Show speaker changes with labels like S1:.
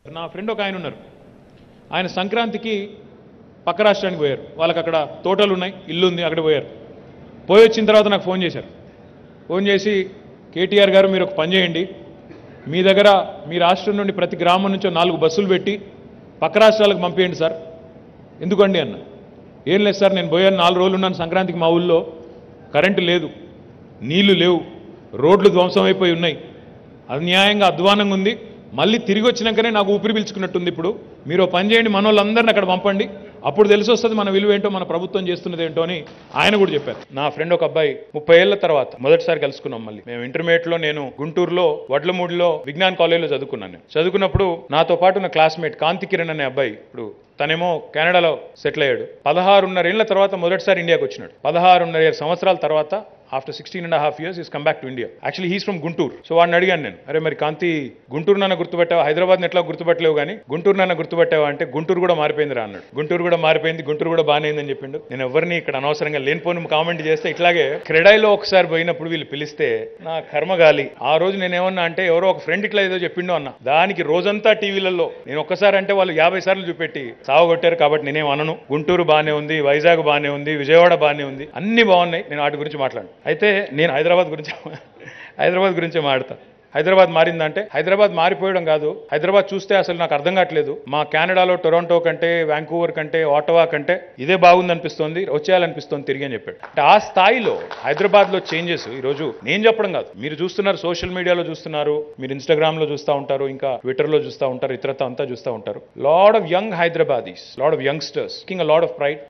S1: నా ఫ్రెండ్ ఒక ఆయన ఉన్నారు ఆయన సంక్రాంతికి పక్క రాష్ట్రానికి పోయారు వాళ్ళకి అక్కడ తోటలు ఉన్నాయి ఇల్లు ఉంది అక్కడ పోయారు పోయి వచ్చిన తర్వాత నాకు ఫోన్ చేశారు ఫోన్ చేసి కేటీఆర్ గారు మీరు ఒక పని చేయండి మీ దగ్గర మీ రాష్ట్రం నుండి ప్రతి గ్రామం నుంచో నాలుగు బస్సులు పెట్టి పక్క రాష్ట్రాలకు పంపేయండి సార్ ఎందుకండి అన్న ఏం లేదు సార్ నేను పోయాను నాలుగు రోజులు ఉన్నాను సంక్రాంతికి మా ఊళ్ళో కరెంటు లేదు నీళ్లు లేవు రోడ్లు ధ్వంసం అయిపోయి ఉన్నాయి అన్యాయంగా అధ్వానంగా ఉంది మళ్ళీ తిరిగి వచ్చినాకనే నాకు ఊపిరి పీల్చుకున్నట్టుంది ఇప్పుడు మీరు ఓ పని చేయండి మన వాళ్ళందరిని అక్కడ పంపండి అప్పుడు తెలిసి వస్తుంది మన విలువ ఏంటో మన ప్రభుత్వం చేస్తున్నది ఏంటో అని ఆయన కూడా చెప్పారు నా ఫ్రెండ్ ఒక అబ్బాయి ముప్పై ఏళ్ల తర్వాత మొదటిసారి కలుసుకున్నాం మళ్ళీ మేము ఇంటర్మీడియట్ లో నేను గుంటూరులో వడ్లమూడిలో విజ్ఞాన్ కాలేజీలో చదువుకున్నాను నేను. చదువుకున్నప్పుడు నాతో పాటు ఉన్న క్లాస్మేట్ కాంతి కిరణ్ అనే అబ్బాయి ఇప్పుడు తనేమో కెనడాలో సెటిల్ అయ్యాడు పదహారున్నర ఏళ్ల తర్వాత మొదటిసారి ఇండియాకి వచ్చినాడు పదహారున్నర సంవత్సరాల తర్వాత after sixteen and half years is come back to India actually he's from Guntur so వాడిని అడిగాను నేను అరే మరి కాంతి గుంటూరు నన్ను గుర్తుపెట్టావా హైదరాబాద్ ఎట్లా గుర్తుపట్టలేవు కానీ గుంటూరు నన్ను గుర్తుపెట్టావా అంటే గుంటూరు కూడా మారిపోయింది రా అన్నాడు గుంటూరు కూడా మారిపోయింది గుంటూరు కూడా బాగానే అయిందని చెప్పిండు నేను ఎవరిని ఇక్కడ అనవసరంగా లేనిపోని కామెంట్ చేస్తే ఇట్లాగే క్రెడాయిలో ఒకసారి పోయినప్పుడు వీళ్ళు పిలిస్తే నా కర్మగాలి ఆ రోజు నేను ఏమన్నా అంటే ఎవరో ఒక ఫ్రెండ్ ఇట్లా ఏదో చెప్పిండో అన్న దానికి రోజంతా టీవీలలో నేను ఒక్కసారి అంటే వాళ్ళు యాభై సార్లు చూపెట్టి సావగొట్టారు కాబట్టి నేనేం అనను గుంటూరు బాగానే ఉంది వైజాగ్ బాగానే ఉంది విజయవాడ బాగానే ఉంది అన్ని బాగున్నాయి నేను వాటి గురించి మాట్లాడు అయితే నేను హైదరాబాద్ గురించి హైదరాబాద్ గురించే మాడతా హైదరాబాద్ మారిందంటే హైదరాబాద్ మారిపోయడం కాదు హైదరాబాద్ చూస్తే అసలు నాకు అర్థం కావట్లేదు మా కెనడాలో టొరంటో కంటే వ్యాంకూవర్ కంటే ఆటోవా కంటే ఇదే బాగుందనిపిస్తోంది వచ్చేయాలనిపిస్తోంది తిరిగి అని చెప్పాడు అంటే ఆ స్థాయిలో హైదరాబాద్లో చేంజెస్ ఈరోజు నేను చెప్పడం కాదు మీరు చూస్తున్నారు సోషల్ మీడియాలో చూస్తున్నారు మీరు ఇన్స్టాగ్రామ్ లో చూస్తూ ఉంటారు ఇంకా ట్విట్టర్లో చూస్తూ ఉంటారు ఇతరత అంతా చూస్తూ ఉంటారు lot of young Hyderabadis lot of youngsters king lot of pride